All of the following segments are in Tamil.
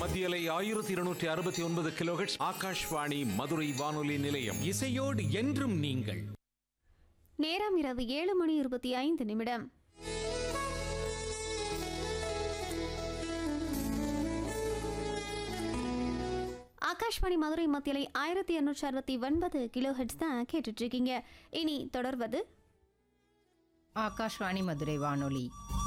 மத்தியலை ஆயிரத்தி இருநூற்றி அறுபத்தி ஒன்பது கிலோஹெட்ஸ் ஆகாஷ்வாணி மதுரை வானொலி நிலையம் இசையோடு என்றும் நீங்கள் நேரம் இரவு ஏழு மணி இருபத்தி ஐந்து நிமிடம் ஆகாஷ்வாணி மதுரை மத்தியலை ஆயிரத்தி எண்ணூற்றி அறுபத்தி ஒன்பது கிலோ ஹெட்ஸ் தான் கேட்டுட்டு இருக்கீங்க இனி தொடர்வது ஆகாஷ்வாணி மதுரை வானொலி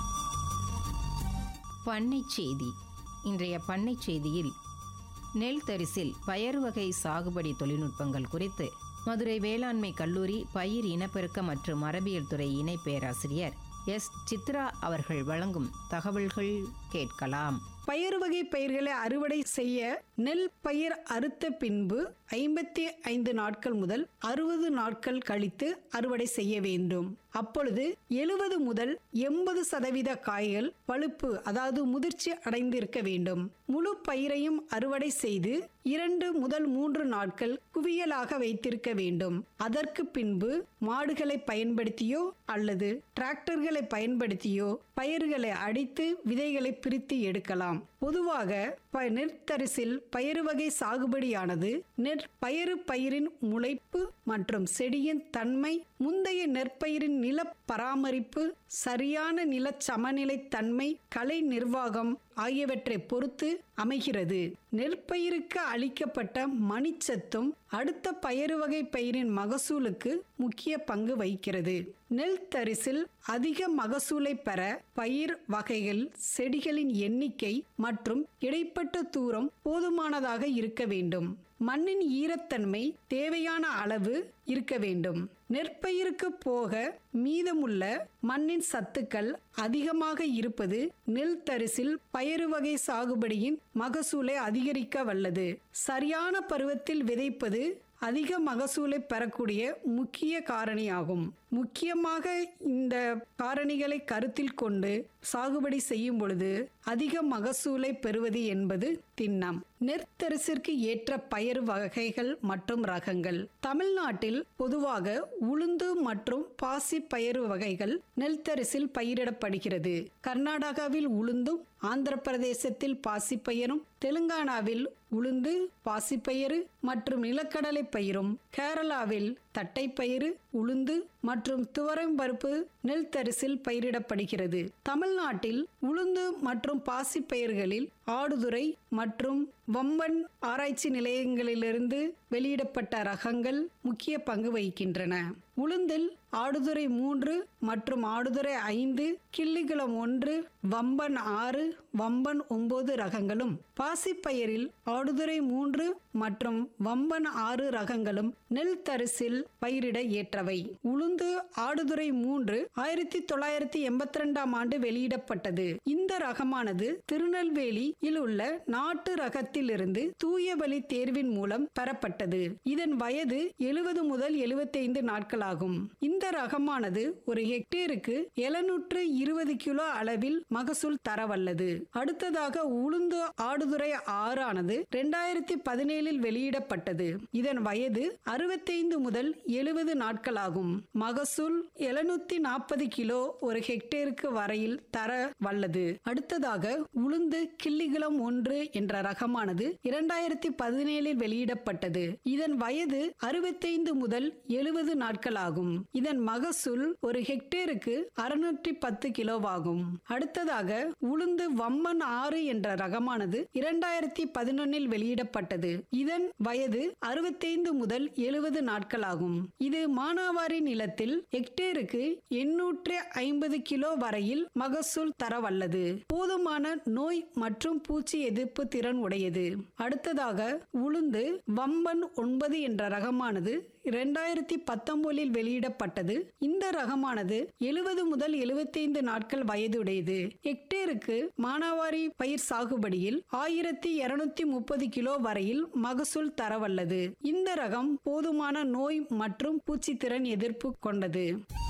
பண்ணை செய்தி இன்றைய பண்ணை செய்தியில் நெல் தரிசில் பயறு வகை சாகுபடி தொழில்நுட்பங்கள் குறித்து மதுரை வேளாண்மை கல்லூரி பயிர் இனப்பெருக்க மற்றும் மரபியல் துறை இணை பேராசிரியர் எஸ் சித்ரா அவர்கள் வழங்கும் தகவல்கள் கேட்கலாம் பயறு வகை பயிர்களை அறுவடை செய்ய நெல் பயிர் அறுத்த பின்பு ஐம்பத்தி ஐந்து நாட்கள் முதல் அறுபது நாட்கள் கழித்து அறுவடை செய்ய வேண்டும் அப்பொழுது எழுபது முதல் எண்பது சதவீத காய்கள் பழுப்பு அதாவது முதிர்ச்சி அடைந்திருக்க வேண்டும் முழு பயிரையும் அறுவடை செய்து இரண்டு முதல் மூன்று நாட்கள் குவியலாக வைத்திருக்க வேண்டும் அதற்கு பின்பு மாடுகளை பயன்படுத்தியோ அல்லது டிராக்டர்களை பயன்படுத்தியோ பயிர்களை அடித்து விதைகளை பிரித்து எடுக்கலாம் பொதுவாக ப- நெற்தரிசில் பயறு வகை சாகுபடியானது நெற்பயிறு பயிரின் முளைப்பு மற்றும் செடியின் தன்மை முந்தைய நெற்பயிரின் நில பராமரிப்பு சரியான நில சமநிலை தன்மை கலை நிர்வாகம் ஆகியவற்றை பொறுத்து அமைகிறது நெற்பயிருக்கு அளிக்கப்பட்ட மணிச்சத்தும் அடுத்த பயறு வகை பயிரின் மகசூலுக்கு முக்கிய பங்கு வகிக்கிறது நெல் தரிசில் அதிக மகசூலை பெற பயிர் வகைகள் செடிகளின் எண்ணிக்கை மற்றும் இடைப்பட்ட தூரம் போதுமானதாக இருக்க வேண்டும் மண்ணின் ஈரத்தன்மை தேவையான அளவு இருக்க வேண்டும் நெற்பயிருக்கு போக மீதமுள்ள மண்ணின் சத்துக்கள் அதிகமாக இருப்பது நெல் தரிசில் பயறு வகை சாகுபடியின் மகசூலை அதிகரிக்க வல்லது சரியான பருவத்தில் விதைப்பது அதிக மகசூலை பெறக்கூடிய முக்கிய காரணியாகும் முக்கியமாக இந்த காரணிகளை கருத்தில் கொண்டு சாகுபடி செய்யும் பொழுது அதிக மகசூலை பெறுவது என்பது திண்ணம் நெற்தரிசிற்கு ஏற்ற பயிர் வகைகள் மற்றும் ரகங்கள் தமிழ்நாட்டில் பொதுவாக உளுந்து மற்றும் பாசி பயிர் வகைகள் நெல்தரிசில் பயிரிடப்படுகிறது கர்நாடகாவில் உளுந்தும் ஆந்திர பிரதேசத்தில் பாசிப்பயிரும் தெலுங்கானாவில் உளுந்து பாசிப்பயிறு மற்றும் நிலக்கடலை பயிரும் கேரளாவில் தட்டைப்பயிறு உளுந்து மற்றும் துவரம் பருப்பு நெல் தரிசில் பயிரிடப்படுகிறது தமிழ்நாட்டில் உளுந்து மற்றும் பாசிப்பயிர்களில் ஆடுதுறை மற்றும் வம்பன் ஆராய்ச்சி நிலையங்களிலிருந்து வெளியிடப்பட்ட ரகங்கள் முக்கிய பங்கு வகிக்கின்றன உளுந்தில் ஆடுதுறை மூன்று மற்றும் ஆடுதுறை ஐந்து கிள்ளிகுளம் ஒன்று வம்பன் ஆறு வம்பன் ஒன்பது ரகங்களும் பாசிப்பயிரில் ஆடுதுறை மூன்று மற்றும் வம்பன் ஆறு ரகங்களும் நெல் தரிசில் பயிரிட ஏற்றவை உளுந்து ஆடுதுறை மூன்று ஆயிரத்தி தொள்ளாயிரத்தி எண்பத்தி ரெண்டாம் ஆண்டு வெளியிடப்பட்டது இந்த ரகமானது திருநெல்வேலியில் உள்ள நாட்டு ரகத்திலிருந்து தூயபலி தேர்வின் மூலம் பெறப்பட்டது இதன் வயது எழுபது முதல் எழுபத்தைந்து நாட்களாகும் இந்த ரகமானது ஒரு ஹெக்டேருக்கு எழுநூற்று இருபது கிலோ அளவில் மகசூல் தரவல்லது அடுத்ததாக உளுந்து ஆடுதுறை ஆறானது இரண்டாயிரத்தி பதினேழில் வெளியிடப்பட்டது இதன் வயது அறுபத்தைந்து முதல் எழுபது நாட்களாகும் மகசூல் எழுநூத்தி நாற்பது கிலோ ஒரு ஹெக்டேருக்கு வரையில் தர வல்லது அடுத்ததாக உளுந்து கிள்ளிகுளம் ஒன்று என்ற ரகமானது இரண்டாயிரத்தி பதினேழில் வெளியிடப்பட்டது இதன் வயது அறுபத்தைந்து முதல் எழுபது நாட்களாகும் இதன் மகசூல் ஒரு ஹெக்டேருக்கு அறுநூற்றி பத்து கிலோவாகும் அடுத்ததாக உளுந்து வம்மன் ஆறு என்ற ரகமானது இரண்டாயிரத்தி பதினொன்னில் வெளியிடப்பட்டது இதன் வயது அறுபத்தைந்து முதல் எழுபது நாட்களாகும் இது மானாவாரி நிலத்தில் ஹெக்டேருக்கு எண்ணூற்று ஐம்பது கிலோ வரையில் மகசூல் தரவல்லது போதுமான நோய் மற்றும் பூச்சி எதிர்ப்பு திறன் உடையது அடுத்ததாக உளுந்து வம்பன் ஒன்பது என்ற ரகமானது இரண்டாயிரத்தி பத்தொன்பதில் வெளியிடப்பட்டது இந்த ரகமானது எழுபது முதல் எழுபத்தைந்து நாட்கள் வயதுடையது ஹெக்டேருக்கு மானாவாரி பயிர் சாகுபடியில் ஆயிரத்தி இருநூத்தி முப்பது கிலோ வரையில் மகசூல் தரவல்லது இந்த ரகம் போதுமான நோய் மற்றும் பூச்சித்திறன் எதிர்ப்பு கொண்டது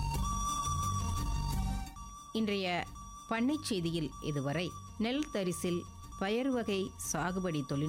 இன்றைய பண்ணை செய்தியில் இதுவரை நெல் தரிசில் பயறு வகை சாகுபடி தொழில்